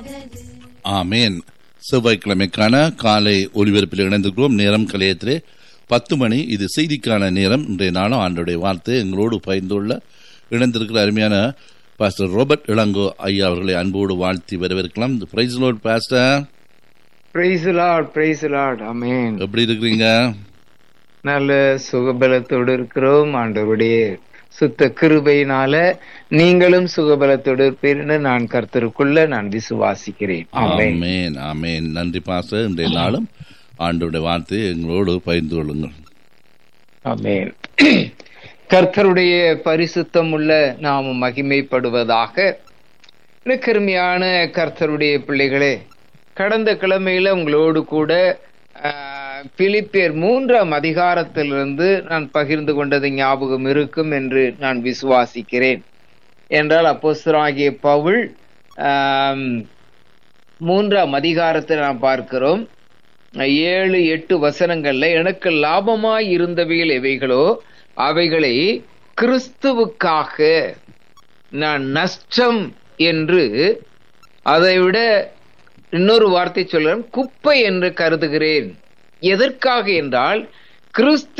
ஆமேன் செவ்வாய்க்கிழமைக்கான காலை ஒலிபரப்பில் இணைந்திருக்கிறோம் நேரம் கலையத்திலே பத்து மணி இது செய்திக்கான நேரம் இன்றைய நாளும் ஆண்டுடைய வார்த்தை எங்களோடு பகிர்ந்துள்ள இணைந்திருக்கிற அருமையான பாஸ்டர் ரோபர்ட் இளங்கோ ஐயா அவர்களை அன்போடு வாழ்த்தி வரவேற்கலாம் praise Lord pastor praise Lord praise Lord amen எப்படி இருக்கிறீங்க நல்ல சுகபலத்தோடு இருக்கிறோம் ஆண்டவருடைய சுத்த கிருபையினால நீங்களும் சுகபலத்தோடு இருப்பீர்னு நான் கர்த்தருக்குள்ள நான் விசுவாசிக்கிறேன் ஆமென் ஆமேன் ஆமேன் நன்றி பாஸ்டர் இன்றைய நாளும் ஆண்டுடைய வார்த்தையை எங்களோடு பகிர்ந்து கொள்ளுங்கள் ஆமென் கர்த்தருடைய பரிசுத்தம் உள்ள நாமும் மகிமைப்படுவதாக கருமையான கர்த்தருடைய பிள்ளைகளே கடந்த கிழமையில உங்களோடு கூட ஆஹ், பிலிப்பியர் மூன்றாம் அதிகாரத்திலிருந்து நான் பகிர்ந்து கொண்டது ஞாபகம் இருக்கும் என்று நான் விசுவாசிக்கிறேன் என்றால் அப்போஸ்தலனாகிய பவுல் ஆம், மூன்றாம் அதிகாரத்தை நாம் பார்க்கிறோம் ஏழு எட்டு வசனங்கள்ல எனக்கு லாபமாய் இருந்தவைகள் எவைகளோ அவைகளை கிறிஸ்துவுக்காக நான் நஷ்டம் என்று அதை விட இன்னொரு வார்த்தை சொல்றேன் குப்பை என்று கருதுகிறேன் எதற்காக என்றால் கிறிஸ்து